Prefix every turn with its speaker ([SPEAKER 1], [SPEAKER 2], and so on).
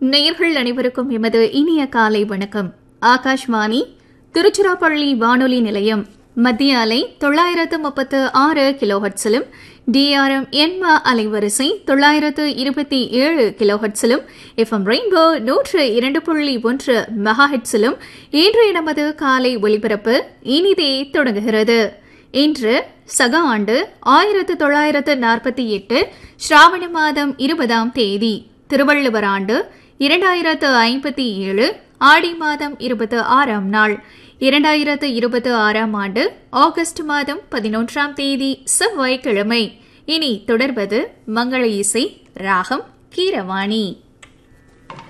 [SPEAKER 1] நேயர்கள் அனைவருக்கும் எமது இனிய காலை வணக்கம் ஆகாஷ்வாணி திருச்சிராப்பள்ளி வானொலி நிலையம் மத்திய அலை தொள்ளாயிரத்து முப்பத்து ஆறு கிலோஹட்ஸிலும் டிஆர்எம் எண்ம அலைவரிசை தொள்ளாயிரத்து இருபத்தி ஏழு கிலோஹட்ஸிலும் எஃப்எம் ரெயின்போ நூற்று இரண்டு புள்ளி ஒன்று மெகாஹெட்ஸிலும் இன்றைய நமது காலை ஒலிபரப்பு இனிதே தொடங்குகிறது இன்று சக ஆண்டு ஆயிரத்து தொள்ளாயிரத்து நாற்பத்தி எட்டு ஸ்ராவண மாதம் இருபதாம் தேதி திருவள்ளுவர் ஆண்டு இரண்டாயிரத்து ஐம்பத்தி ஏழு ஆடி மாதம் இருபத்தி ஆறாம் நாள் இரண்டாயிரத்து இருபத்தி ஆறாம் ஆண்டு ஆகஸ்ட் மாதம் பதினொன்றாம் தேதி செவ்வாய்க்கிழமை இனி தொடர்வது மங்கள இசை ராகம் கீரவாணி